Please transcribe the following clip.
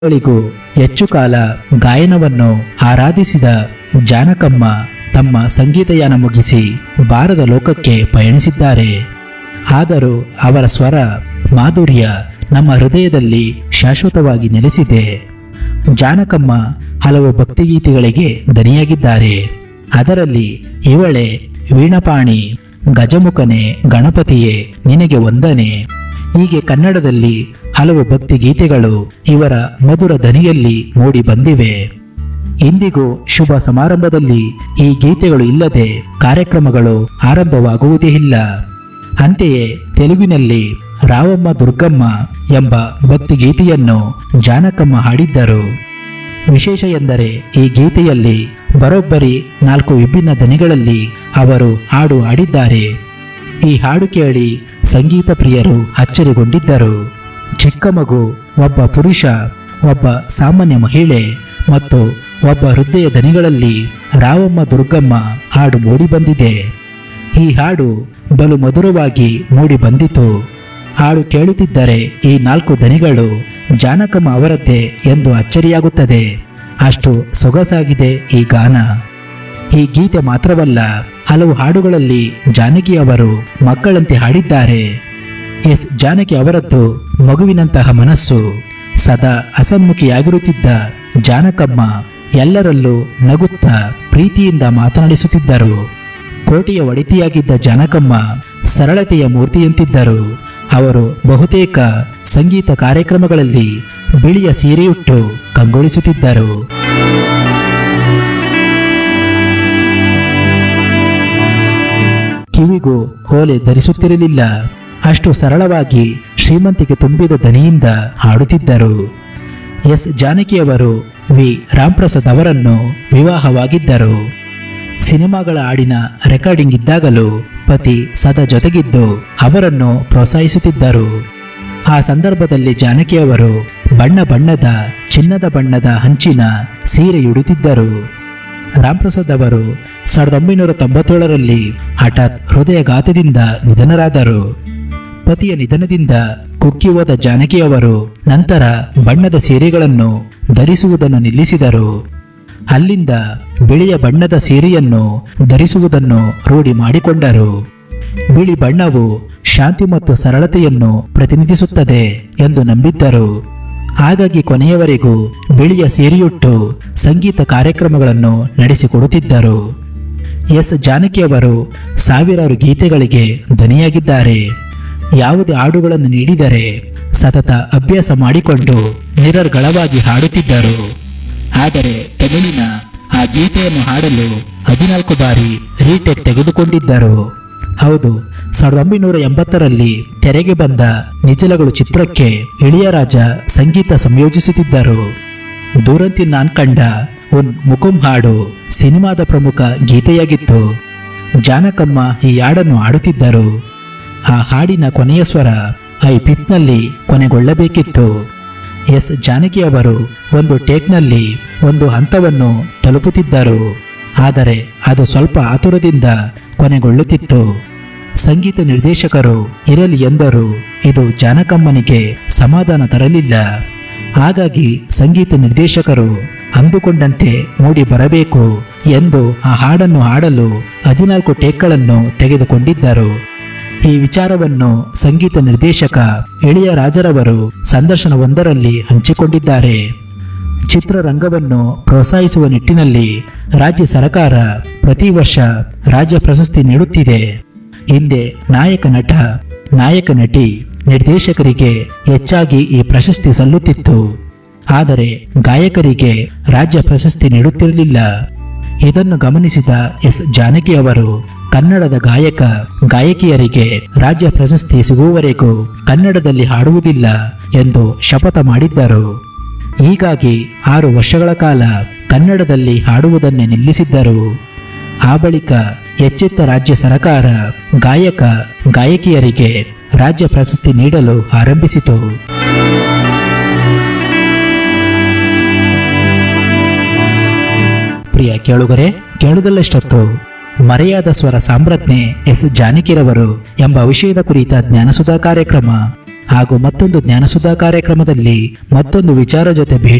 ಗಳಿಗೂ ಹೆಚ್ಚು ಕಾಲ ಗಾಯನವನ್ನು ಆರಾಧಿಸಿದ ಜಾನಕಮ್ಮ ತಮ್ಮ ಸಂಗೀತಯಾನ ಮುಗಿಸಿ ಬಾರದ ಲೋಕಕ್ಕೆ ಪಯಣಿಸಿದ್ದಾರೆ ಆದರೂ ಅವರ ಸ್ವರ ಮಾಧುರ್ಯ ನಮ್ಮ ಹೃದಯದಲ್ಲಿ ಶಾಶ್ವತವಾಗಿ ನೆಲೆಸಿದೆ ಜಾನಕಮ್ಮ ಹಲವು ಭಕ್ತಿಗೀತೆಗಳಿಗೆ ದನಿಯಾಗಿದ್ದಾರೆ ಅದರಲ್ಲಿ ಇವಳೆ ವೀಣಪಾಣಿ ಗಜಮುಖನೆ ಗಣಪತಿಯೇ ನಿನಗೆ ವಂದನೆ ಹೀಗೆ ಕನ್ನಡದಲ್ಲಿ ಹಲವು ಭಕ್ತಿ ಗೀತೆಗಳು ಇವರ ಮಧುರ ಧ್ವನಿಯಲ್ಲಿ ಮೂಡಿ ಬಂದಿವೆ ಇಂದಿಗೂ ಶುಭ ಸಮಾರಂಭದಲ್ಲಿ ಈ ಗೀತೆಗಳು ಇಲ್ಲದೆ ಕಾರ್ಯಕ್ರಮಗಳು ಆರಂಭವಾಗುವುದೇ ಇಲ್ಲ ಅಂತೆಯೇ ತೆಲುಗಿನಲ್ಲಿ ರಾವಮ್ಮ ದುರ್ಗಮ್ಮ ಎಂಬ ಭಕ್ತಿ ಗೀತೆಯನ್ನು ಜಾನಕಮ್ಮ ಹಾಡಿದ್ದರು ವಿಶೇಷ ಎಂದರೆ ಈ ಗೀತೆಯಲ್ಲಿ ಬರೋಬ್ಬರಿ ನಾಲ್ಕು ವಿಭಿನ್ನ ದನಿಗಳಲ್ಲಿ ಅವರು ಹಾಡು ಹಾಡಿದ್ದಾರೆ ಈ ಹಾಡು ಕೇಳಿ ಸಂಗೀತ ಪ್ರಿಯರು ಅಚ್ಚರಿಗೊಂಡಿದ್ದರು ಚಿಕ್ಕ ಮಗು ಒಬ್ಬ ಪುರುಷ ಒಬ್ಬ ಸಾಮಾನ್ಯ ಮಹಿಳೆ ಮತ್ತು ಒಬ್ಬ ಹೃದಯ ದನಿಗಳಲ್ಲಿ ರಾವಮ್ಮ ದುರ್ಗಮ್ಮ ಹಾಡು ಮೂಡಿ ಬಂದಿದೆ ಈ ಹಾಡು ಬಲು ಮಧುರವಾಗಿ ಮೂಡಿ ಬಂದಿತು ಹಾಡು ಕೇಳುತ್ತಿದ್ದರೆ ಈ ನಾಲ್ಕು ದನಿಗಳು ಜಾನಕಮ್ಮ ಅವರದ್ದೇ ಎಂದು ಅಚ್ಚರಿಯಾಗುತ್ತದೆ ಅಷ್ಟು ಸೊಗಸಾಗಿದೆ ಈ ಗಾನ ಈ ಗೀತೆ ಮಾತ್ರವಲ್ಲ ಹಲವು ಹಾಡುಗಳಲ್ಲಿ ಜಾನಕಿ ಅವರು ಮಕ್ಕಳಂತೆ ಹಾಡಿದ್ದಾರೆ ಎಸ್ ಜಾನಕಿ ಅವರದ್ದು ಮಗುವಿನಂತಹ ಮನಸ್ಸು ಸದಾ ಹಸನ್ಮುಖಿಯಾಗಿರುತ್ತಿದ್ದ ಜಾನಕಮ್ಮ ಎಲ್ಲರಲ್ಲೂ ನಗುತ್ತಾ ಪ್ರೀತಿಯಿಂದ ಮಾತನಾಡಿಸುತ್ತಿದ್ದರು ಕೋಟೆಯ ಒಡೆತಿಯಾಗಿದ್ದ ಜಾನಕಮ್ಮ ಸರಳತೆಯ ಮೂರ್ತಿಯಂತಿದ್ದರು ಅವರು ಬಹುತೇಕ ಸಂಗೀತ ಕಾರ್ಯಕ್ರಮಗಳಲ್ಲಿ ಬಿಳಿಯ ಸೀರೆಯುಟ್ಟು ಕಂಗೊಳಿಸುತ್ತಿದ್ದರು ಕಿವಿಗೂ ಓಲೆ ಧರಿಸುತ್ತಿರಲಿಲ್ಲ ಅಷ್ಟು ಸರಳವಾಗಿ ಶ್ರೀಮಂತಿಗೆ ತುಂಬಿದ ದನಿಯಿಂದ ಹಾಡುತ್ತಿದ್ದರು ಎಸ್ ಜಾನಕಿಯವರು ವಿ ರಾಮ್ಪ್ರಸಾದ್ ಅವರನ್ನು ವಿವಾಹವಾಗಿದ್ದರು ಸಿನಿಮಾಗಳ ಹಾಡಿನ ರೆಕಾರ್ಡಿಂಗ್ ಇದ್ದಾಗಲೂ ಪತಿ ಸದಾ ಜೊತೆಗಿದ್ದು ಅವರನ್ನು ಪ್ರೋತ್ಸಾಹಿಸುತ್ತಿದ್ದರು ಆ ಸಂದರ್ಭದಲ್ಲಿ ಜಾನಕಿಯವರು ಬಣ್ಣ ಬಣ್ಣದ ಚಿನ್ನದ ಬಣ್ಣದ ಹಂಚಿನ ಸೀರೆಯುಡುತ್ತಿದ್ದರು ರಾಮ್ಪ್ರಸಾದ್ ಅವರು ಸಾವಿರದ ಒಂಬೈನೂರ ತೊಂಬತ್ತೇಳರಲ್ಲಿ ಹಠಾತ್ ಹೃದಯಘಾತದಿಂದ ನಿಧನರಾದರು ಪತಿಯ ನಿಧನದಿಂದ ಕುಕ್ಕಿ ಹೋದ ಜಾನಕಿಯವರು ನಂತರ ಬಣ್ಣದ ಸೀರೆಗಳನ್ನು ಧರಿಸುವುದನ್ನು ನಿಲ್ಲಿಸಿದರು ಅಲ್ಲಿಂದ ಬಿಳಿಯ ಬಣ್ಣದ ಸೀರೆಯನ್ನು ಧರಿಸುವುದನ್ನು ರೂಢಿ ಮಾಡಿಕೊಂಡರು ಬಿಳಿ ಬಣ್ಣವು ಶಾಂತಿ ಮತ್ತು ಸರಳತೆಯನ್ನು ಪ್ರತಿನಿಧಿಸುತ್ತದೆ ಎಂದು ನಂಬಿದ್ದರು ಹಾಗಾಗಿ ಕೊನೆಯವರೆಗೂ ಬಿಳಿಯ ಸೀರೆಯುಟ್ಟು ಸಂಗೀತ ಕಾರ್ಯಕ್ರಮಗಳನ್ನು ನಡೆಸಿಕೊಡುತ್ತಿದ್ದರು ಎಸ್ ಜಾನಕಿಯವರು ಸಾವಿರಾರು ಗೀತೆಗಳಿಗೆ ಧನಿಯಾಗಿದ್ದಾರೆ ಯಾವುದೇ ಹಾಡುಗಳನ್ನು ನೀಡಿದರೆ ಸತತ ಅಭ್ಯಾಸ ಮಾಡಿಕೊಂಡು ನಿರರ್ಗಳವಾಗಿ ಹಾಡುತ್ತಿದ್ದರು ಆದರೆ ತಮಿಳಿನ ಆ ಗೀತೆಯನ್ನು ಹಾಡಲು ಹದಿನಾಲ್ಕು ಬಾರಿ ರೀಟೇಕ್ ತೆಗೆದುಕೊಂಡಿದ್ದರು ಹೌದು ಸಾವಿರದ ಒಂಬೈನೂರ ಎಂಬತ್ತರಲ್ಲಿ ತೆರೆಗೆ ಬಂದ ನಿಜಲಗಳು ಚಿತ್ರಕ್ಕೆ ಇಳಿಯರಾಜ ಸಂಗೀತ ಸಂಯೋಜಿಸುತ್ತಿದ್ದರು ದೂರಂತಿ ನಾನ್ ಕಂಡ ಉನ್ ಮುಕುಂ ಹಾಡು ಸಿನಿಮಾದ ಪ್ರಮುಖ ಗೀತೆಯಾಗಿತ್ತು ಜಾನಕಮ್ಮ ಈ ಹಾಡನ್ನು ಹಾಡುತ್ತಿದ್ದರು ಆ ಹಾಡಿನ ಕೊನೆಯ ಸ್ವರ ಐ ಪಿತ್ನಲ್ಲಿ ಕೊನೆಗೊಳ್ಳಬೇಕಿತ್ತು ಎಸ್ ಜಾನಕಿ ಅವರು ಒಂದು ಟೇಕ್ನಲ್ಲಿ ಒಂದು ಹಂತವನ್ನು ತಲುಪುತ್ತಿದ್ದರು ಆದರೆ ಅದು ಸ್ವಲ್ಪ ಆತುರದಿಂದ ಕೊನೆಗೊಳ್ಳುತ್ತಿತ್ತು ಸಂಗೀತ ನಿರ್ದೇಶಕರು ಇರಲಿ ಎಂದರು ಇದು ಜಾನಕಮ್ಮನಿಗೆ ಸಮಾಧಾನ ತರಲಿಲ್ಲ ಹಾಗಾಗಿ ಸಂಗೀತ ನಿರ್ದೇಶಕರು ಅಂದುಕೊಂಡಂತೆ ಮೂಡಿ ಬರಬೇಕು ಎಂದು ಆ ಹಾಡನ್ನು ಹಾಡಲು ಹದಿನಾಲ್ಕು ಟೇಕ್ಗಳನ್ನು ತೆಗೆದುಕೊಂಡಿದ್ದರು ಈ ವಿಚಾರವನ್ನು ಸಂಗೀತ ನಿರ್ದೇಶಕ ಇಳಿಯರಾಜರವರು ಸಂದರ್ಶನವೊಂದರಲ್ಲಿ ಹಂಚಿಕೊಂಡಿದ್ದಾರೆ ಚಿತ್ರರಂಗವನ್ನು ಪ್ರೋತ್ಸಾಹಿಸುವ ನಿಟ್ಟಿನಲ್ಲಿ ರಾಜ್ಯ ಸರ್ಕಾರ ಪ್ರತಿ ವರ್ಷ ರಾಜ್ಯ ಪ್ರಶಸ್ತಿ ನೀಡುತ್ತಿದೆ ಹಿಂದೆ ನಾಯಕ ನಟ ನಾಯಕ ನಟಿ ನಿರ್ದೇಶಕರಿಗೆ ಹೆಚ್ಚಾಗಿ ಈ ಪ್ರಶಸ್ತಿ ಸಲ್ಲುತ್ತಿತ್ತು ಆದರೆ ಗಾಯಕರಿಗೆ ರಾಜ್ಯ ಪ್ರಶಸ್ತಿ ನೀಡುತ್ತಿರಲಿಲ್ಲ ಇದನ್ನು ಗಮನಿಸಿದ ಎಸ್ ಜಾನಕಿ ಅವರು ಕನ್ನಡದ ಗಾಯಕ ಗಾಯಕಿಯರಿಗೆ ರಾಜ್ಯ ಪ್ರಶಸ್ತಿ ಸಿಗುವವರೆಗೂ ಕನ್ನಡದಲ್ಲಿ ಹಾಡುವುದಿಲ್ಲ ಎಂದು ಶಪಥ ಮಾಡಿದ್ದರು ಹೀಗಾಗಿ ಆರು ವರ್ಷಗಳ ಕಾಲ ಕನ್ನಡದಲ್ಲಿ ಹಾಡುವುದನ್ನೇ ನಿಲ್ಲಿಸಿದ್ದರು ಆ ಬಳಿಕ ಎಚ್ಚೆತ್ತ ರಾಜ್ಯ ಸರ್ಕಾರ ಗಾಯಕ ಗಾಯಕಿಯರಿಗೆ ರಾಜ್ಯ ಪ್ರಶಸ್ತಿ ನೀಡಲು ಆರಂಭಿಸಿತು ಪ್ರಿಯ ಕೇಳುಗರೆ ಕೇಳುವುದಲ್ಲಷ್ಟೊತ್ತು ಮರೆಯಾದ ಸ್ವರ ಸಾಮ್ರಾಜ್ಞೆ ಎಸ್ ಜಾನಕಿರವರು ಎಂಬ ವಿಷಯದ ಕುರಿತ ಜ್ಞಾನಸುಧಾ ಕಾರ್ಯಕ್ರಮ ಹಾಗೂ ಮತ್ತೊಂದು ಜ್ಞಾನಸುಧಾ ಕಾರ್ಯಕ್ರಮದಲ್ಲಿ ಮತ್ತೊಂದು ವಿಚಾರ ಜೊತೆ ಭೇಟಿ